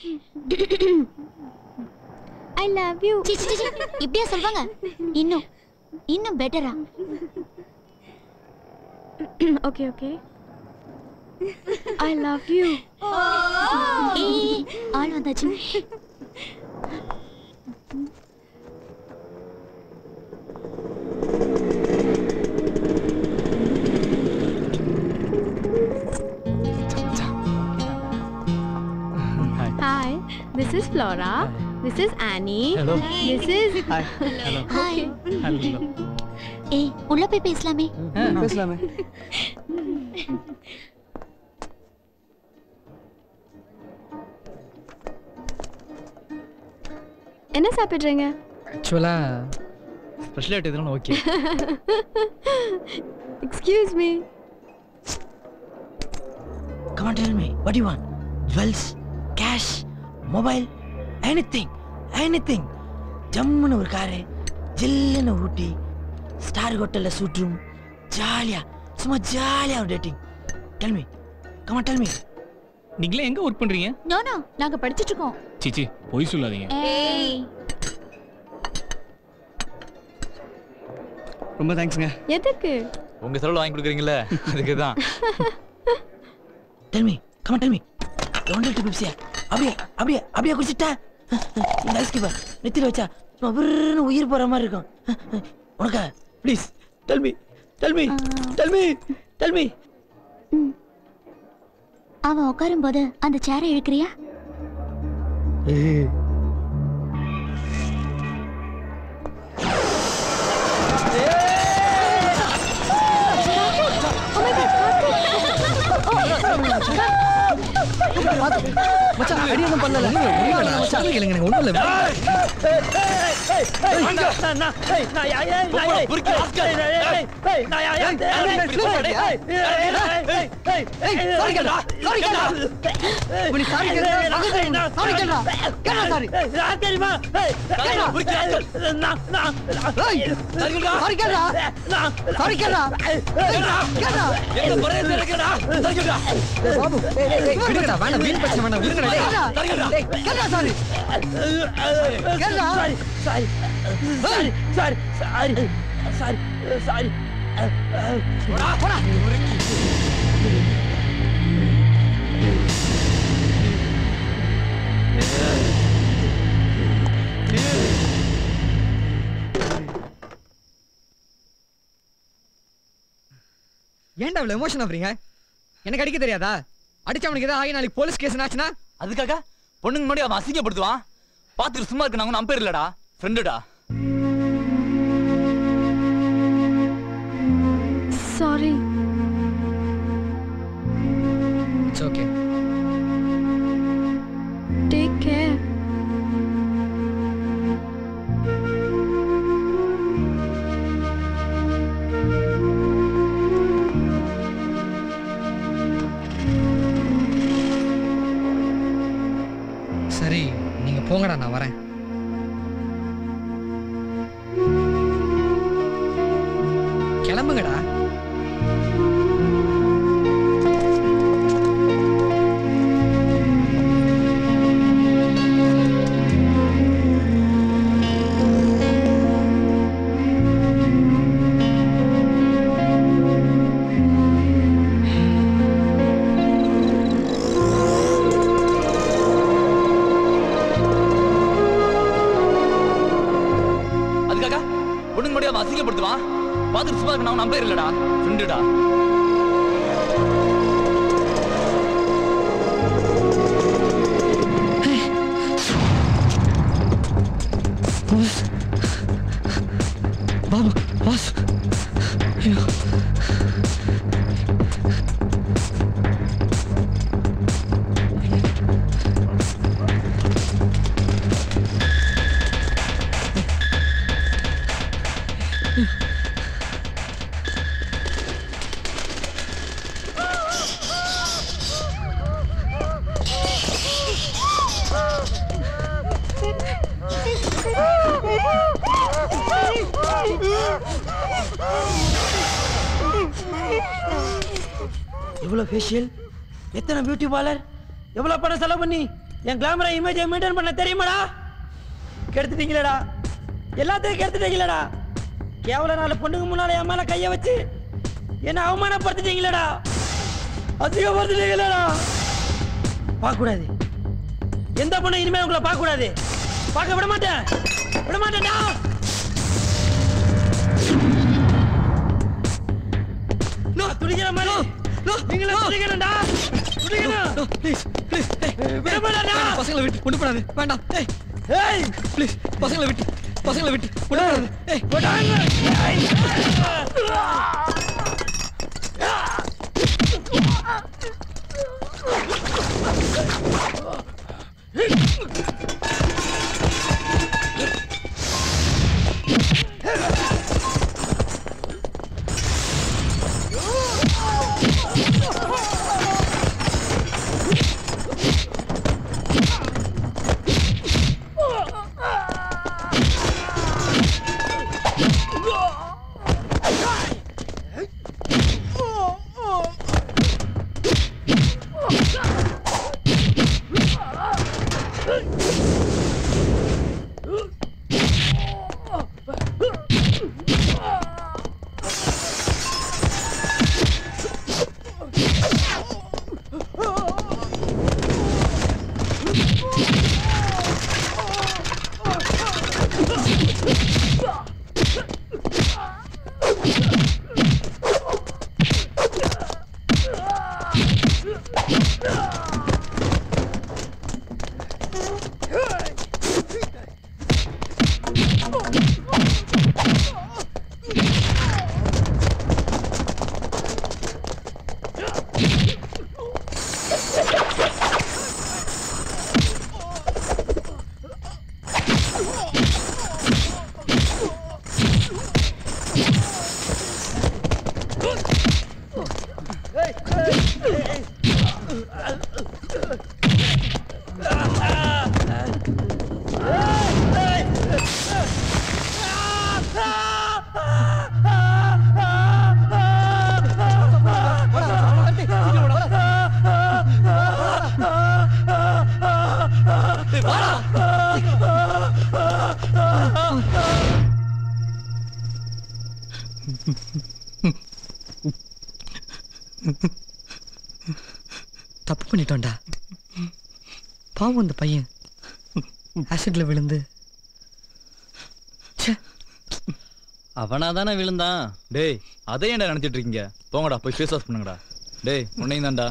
I love you சி, சி, சி, சி. இப்படியா சொல்வாங்க இன்னும் இன்னும் பெட்டரா okay okay I love you ஆள் வந்தாச்சு hi this is Flora this is Annie Hello. This is hi hello hi hello ஏய் உள்ள போய் பேசலாமே பேசலாமே என்ன சாப்பிடுறீங்க ஆக்சுவலா ஸ்பெஷல் ஐட்டம் எதுவும் okay excuse me Come on, tell me, what do you want? Jewels, cash, mobile, anything, anything. ஜம்முன்னு ஒரு காரு ஜில்லுன்னு ஊட்டி ஸ்டார் ஹோட்டலில் சூட் ரூம் ஜாலியா சும்மா ஜாலியா ஒரு dating tell me come on tell me நீங்களே எங்க ஒர்க் பண்றீங்க நோ நோ நாங்க படிச்சிட்டு இருக்கோம் சிச்சி பொய் சொல்லாதீங்க ஏய் ரொம்ப தேங்க்ஸ்ங்க எதுக்கு உங்க செலவுல வாங்கி கொடுக்குறீங்கல்ல அதுக்கு தான் tell me come on tell me one litre பெப்சியா அப்படியே அப்படியே அப்படியே குடிச்சிட்டா இந்த ஐஸ் கீப்பர் நெத்தியில் வச்சா சும்மா விருன்னு உயிர் போற மாதிரி இருக்கும் உனக்கா please tell me tell me tell me tell me அவன் உட்காரும் போது அந்த சேரை இழுக்கிறியா மச்சான் அடி ஒன்றும் பண்ணல மச்சான் இல்லைங்க எனக்கு ஒன்றும் இல்லை விடுங்கடா வேணாம் வீண் பிரச்சனை வேணாம் விடுங்கடா ஏன்டா இவ்வளவு எமோஷன் ஆகுறீங்க எனக்கு அடிக்க தெரியாதா அடிச்சவனுக்கு ஏதாவது ஆகி நாளைக்கு போலீஸ் கேஸ் ஆச்சுன்னா அதுக்காக பொண்ணுங்க முன்னாடி அவன் அசிங்கப்படுத்துவான் பாத்துட்டு சும்மா இருக்கு நாங்க நம்பர் இல்லடா ஃப்ரெண்டுடா sorry it's okay take care சரி நீங்க போங்கடா நான் வரேன் கிளம்புங்கடா அதுக்காக பொண்ணுங்க முன்னாடி அவன் அசிங்கப்படுத்துவான் பாத்துட்டு சும்மா இருக்கு நான் நம்பர் இல்லடா ஃப்ரெண்டுடா பாபு பாஸ் ஐயோ எவ்வளோ ஃபேஷியல் எத்தனை பியூட்டி பார்லர் எவ்வளோ பணம் செலவு பண்ணி என் கிளாமரா இமேஜை மெயின்டைன் பண்ண தெரியுமாடா கெடுத்துட்டீங்களேடா எல்லாத்தையும் கெடுத்துட்டீங்களேடா கேவல நாலு பொண்ணுக்கு முன்னால என் மேல கைய வச்சு என்ன அவமானப்படுத்திட்டீங்களேடா அதிகப்படுத்திட்டீங்களேடா பார்க்க கூடாது எந்த பொண்ணு இனிமேல் உங்களை பார்க்க கூடாது பார்க்க விட மாட்டேன் விட மாட்டேன்டா நான் துடிக்கிற மாதிரி நீங்களும் துடிக்கணும்டா துடிக்கணும் ப்ளீஸ் ப்ளீஸ் விட மாட்டேன்டா பசங்களை விட்டு கொண்டு போடாது வேண்டாம் ஏய் ஏய் ப்ளீஸ் பசங்களை விட்டு பசங்களை விட்டு கொண்டு போடாது ஏய் விடாங்க ஏய் தப்பு பண்ணிட்டோம்டா பாவம் அந்த பையன் ஆசிட்ல விழுந்து ச்சே அவனா தானே விழுந்தான் டேய் அதை ஏன்டா நினைச்சிட்டு இருக்கீங்க போங்கடா போய் ஃபேஸ் வாஷ் பண்ணுங்கடா டேய் உன்னையும் தான்டா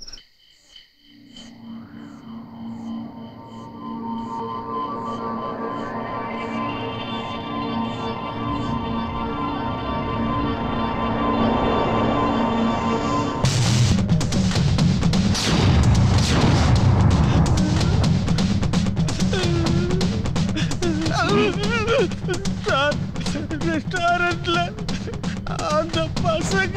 ரெஸ்டாரண்ட்ல அந்த பசங்க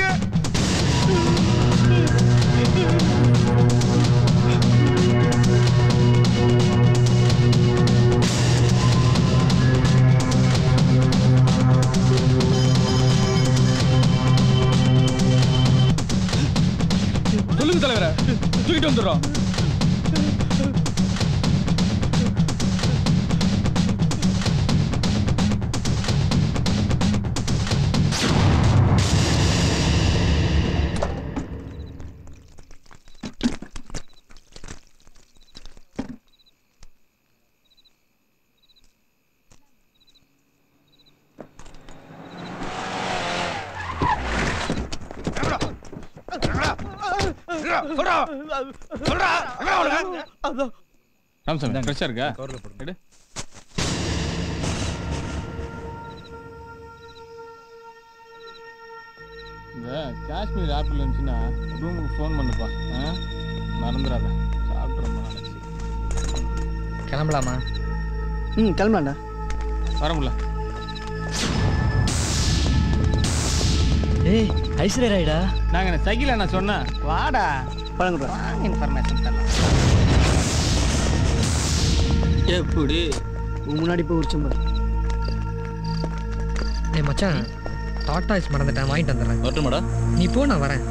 சொல்லுங்க தலைவரை தூக்கிட்டு வந்துடுறோம் ராமசாமி ஃப்ரெஷ்ஷாக இருக்கா எடு இந்த காஷ்மீர் ஆப்பிள் இருந்துச்சுன்னா ரூமுக்கு ஃபோன் பண்ணுப்பா ஆ மறந்துடாத சாப்பிட்டு ரொம்ப நாளாச்சு கிளம்பலாமா ம் கிளம்பலாம்டா வர முடியல ஏய் ஐஸ்வர்யாடா நாங்கள் என்ன சைக்கிள் நான் சொன்னேன் வாடா பழங்குடா வாங்க இன்ஃபர்மேஷன் தரலாம் எப்படி உன் முன்னாடி போய் உரிச்சோம் பாரு டேய் மச்சான் டாட்டா ஐஸ் மறந்துட்டேன் வாங்கிட்டு வந்துடுறேன் வரட்டுமாடா நீ போ நான் வரேன்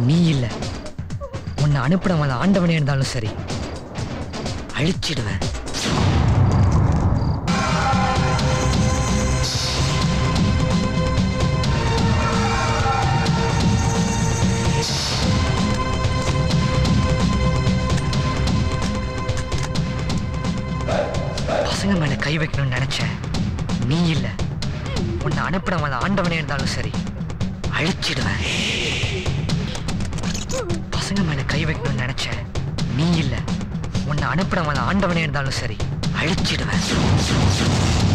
நீ இல்ல உன்னை அனுப்பினவன் ஆண்டவனே இருந்தாலும் சரி அழிச்சிடுவேன் பசங்க மேல கை வைக்கணும்னு நினைச்சேன் நீ இல்ல உன்னை அனுப்பினவன் ஆண்டவனே இருந்தாலும் சரி அழிச்சிடுவேன் பசங்க மேல கை வைக்கணும்னு நினைச்சேன் நீ இல்ல உன்னை அனுப்பினவன் ஆண்டவனே இருந்தாலும் சரி அழிச்சிடுவேன்